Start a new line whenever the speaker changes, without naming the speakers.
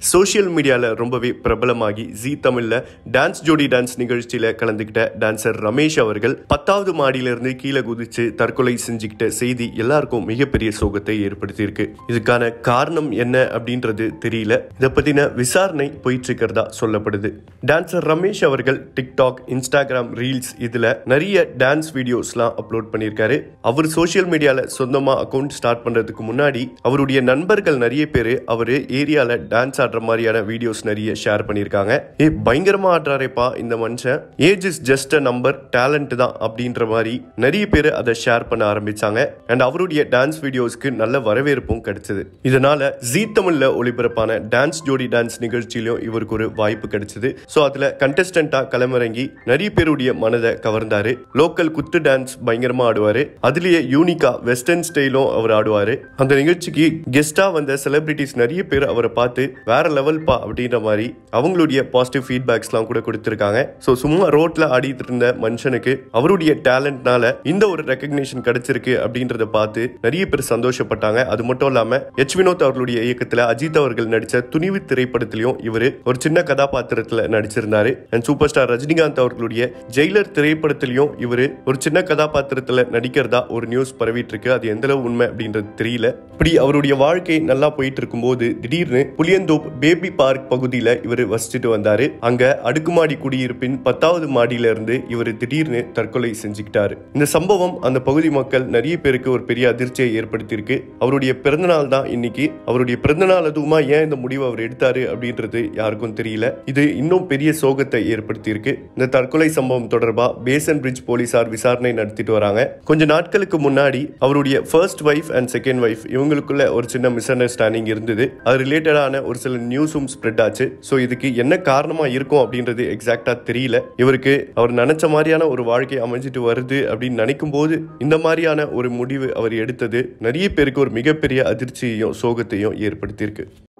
social மீடியாவில் ரொம்பவே பிரபலமாகி ஜி தமிழில் டான்ஸ் ஜோடி டான்ஸ் நிகழ்ச்சியில் கலந்துக்கிட்ட டான்சர் ரமேஷ் அவர்கள் பத்தாவது மாடியிலிருந்து கீழே குதிச்சு தற்கொலை செஞ்சுக்கிட்ட செய்தி எல்லாருக்கும் மிகப்பெரிய சோகத்தை ஏற்படுத்தியிருக்கு இதுக்கான காரணம் என்ன அப்படின்றது தெரியல இதை பற்றின விசாரணை போயிட்டு இருக்கிறதா சொல்லப்படுது டான்சர் ரமேஷ் அவர்கள் டிக்டாக் இன்ஸ்டாகிராம் ரீல்ஸ் இதில் நிறைய டான்ஸ் வீடியோஸ்லாம் அப்லோட் பண்ணியிருக்காரு அவர் சோஷியல் மீடியாவில் சொந்தமாக அக்கௌண்ட் ஸ்டார்ட் பண்ணுறதுக்கு முன்னாடி அவருடைய நண்பர்கள் நிறைய பேர் அவர் ஏரியாவில் டான்ஸ் ஆடுற மாதிரியான வீடியோஸ் நிறைய ஷேர் பண்ணியிருக்காங்க ஏ பயங்கரமா ஆடுறாரேப்பா இந்த மனுஷன் age is just a number talent தான் அப்படின்ற மாதிரி நிறைய பேர் அதை ஷேர் பண்ண ஆரம்பிச்சாங்க அண்ட் அவருடைய டான்ஸ் வீடியோஸ்க்கு நல்ல வரவேற்பும் கிடைச்சது இதனால ஜீ தமிழ்ல ஒளிபரப்பான டான்ஸ் ஜோடி டான்ஸ் நிகழ்ச்சியிலும் இவருக்கு ஒரு வாய்ப்பு கிடைச்சது ஸோ அதுல கண்டஸ்டண்டா களமிறங்கி நிறைய பேருடைய மனதை கவர்ந்தாரு லோக்கல் குத்து டான்ஸ் பயங்கரமா ஆடுவாரு அதுலயே யூனிக்கா வெஸ்டர்ன் ஸ்டைலும் அவர் ஆடுவாரு அந்த நிகழ்ச்சிக்கு கெஸ்டா வந்த செலிபிரிட்டிஸ் நிறைய பேர் அவரை பார்த்து வேற லெவல் பா அப்படின்ற மாதிரி அவங்களுடைய பாசிட்டிவ் ஃபீட்பேக்ஸ்லாம் கூட கொடுத்துருக்காங்க ஸோ சும்மா ரோட்ல ஆடிட்டு இருந்த மனுஷனுக்கு அவருடைய டேலண்ட்னால இந்த ஒரு ரெக்கக்னிஷன் கிடைச்சிருக்கு அப்படின்றத பார்த்து நிறைய பேர் சந்தோஷப்பட்டாங்க அது மட்டும் இல்லாம எச் வினோத் அவர்களுடைய இயக்கத்துல அஜித் அவர்கள் நடிச்ச துணிவு திரைப்படத்திலையும் இவர் ஒரு சின்ன கதாபாத்திரத்துல நடிச்சிருந்தாரு அண்ட் சூப்பர் ஸ்டார் ரஜினிகாந்த் அவர்களுடைய ஜெயிலர் திரைப்படத்திலையும் இவர் ஒரு சின்ன கதாபாத்திரத்துல நடிக்கிறதா ஒரு நியூஸ் பரவிட்டு இருக்கு அது எந்த அளவு உண்மை அப்படின்றது தெரியல இப்படி அவருடைய வாழ்க்கை நல்லா போயிட்டு இருக்கும்போது திடீர்னு புளியந்தோப் பேபி பார்க் பகுதியில இவர் வசிச்சுட்டு வந்தாரு அங்க அடுக்குமாடி குடியிருப்பின் பத்தாவது மாடியில இருந்து இவர் திடீர்னு தற்கொலை செஞ்சுக்கிட்டாரு இந்த சம்பவம் அந்த பகுதி மக்கள் நிறைய பேருக்கு ஒரு பெரிய அதிர்ச்சியை ஏற்படுத்தியிருக்கு அவருடைய பிறந்தநாள் தான் இன்னைக்கு அவருடைய பிறந்தநாள் அதுவுமா ஏன் இந்த முடிவு அவர் எடுத்தாரு அப்படின்றது யாருக்கும் தெரியல இது இன்னும் பெரிய சோகத்தை ஏற்படுத்தியிருக்கு இந்த தற்கொலை சம்பவம் தொடர்பா பேசன் பிரிட்ஜ் போலீசார் விசாரணை நடத்திட்டு வராங்க கொஞ்ச நாட்களுக்கு முன்னாடி அவருடைய first wife and second wife இவங்களுக்குள்ள ஒரு சின்ன மிஸ் அண்டர்ஸ்டாண்டிங் இருந்தது அது ரிலேட்டடான ஒரு சில நியூஸும் ஸ்ப்ரெட் ஆச்சு ஸோ இதுக்கு என்ன காரணமா இருக்கும் அப்படின்றது எக்ஸாக்டா தெரியல இவருக்கு அவர் நினைச்ச மாதிரியான ஒரு வாழ்க்கை அமைஞ்சிட்டு வருது அப்படின்னு நினைக்கும் போது இந்த மாதிரியான ஒரு முடிவு அவர் எடுத்தது நிறைய பேருக்கு ஒரு மிகப்பெரிய அதிர்ச்சியையும் சோகத்தையும் ஏற்படுத்தியிருக்கு